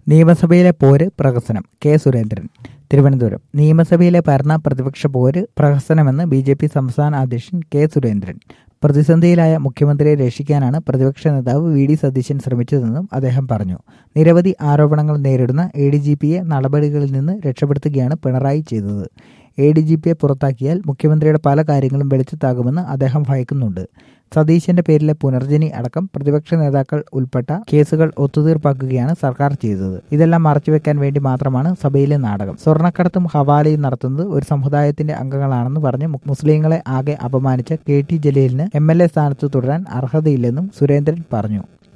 നിയമസഭയിലെ പോര് പ്രഹസനം കെ സുരേന്ദ്രൻ തിരുവനന്തപുരം നിയമസഭയിലെ ഭരണ പ്രതിപക്ഷ പോര് പ്രഹസനമെന്ന് ബി ജെ പി സംസ്ഥാന അധ്യക്ഷൻ കെ സുരേന്ദ്രൻ പ്രതിസന്ധിയിലായ മുഖ്യമന്ത്രിയെ രക്ഷിക്കാനാണ് പ്രതിപക്ഷ നേതാവ് വി ഡി സതീശൻ ശ്രമിച്ചതെന്നും അദ്ദേഹം പറഞ്ഞു നിരവധി ആരോപണങ്ങൾ നേരിടുന്ന എ ഡി ജി പിയെ നടപടികളിൽ നിന്ന് രക്ഷപ്പെടുത്തുകയാണ് പിണറായി ചെയ്തത് എ ഡി ജി പിയെ പുറത്താക്കിയാൽ മുഖ്യമന്ത്രിയുടെ പല കാര്യങ്ങളും വെളിച്ചത്താകുമെന്ന് അദ്ദേഹം ഭയക്കുന്നുണ്ട് സതീശന്റെ പേരിലെ പുനർജനി അടക്കം പ്രതിപക്ഷ നേതാക്കൾ ഉൾപ്പെട്ട കേസുകൾ ഒത്തുതീർപ്പാക്കുകയാണ് സർക്കാർ ചെയ്തത് ഇതെല്ലാം മറച്ചുവെക്കാൻ വേണ്ടി മാത്രമാണ് സഭയിലെ നാടകം സ്വർണ്ണക്കടത്തും ഹവാലയും നടത്തുന്നത് ഒരു സമുദായത്തിന്റെ അംഗങ്ങളാണെന്ന് പറഞ്ഞ് മുസ്ലിങ്ങളെ ആകെ അപമാനിച്ച കെ ടി ജലീലിന് എം എൽ എ സ്ഥാനത്ത് തുടരാൻ അർഹതയില്ലെന്നും സുരേന്ദ്രൻ പറഞ്ഞു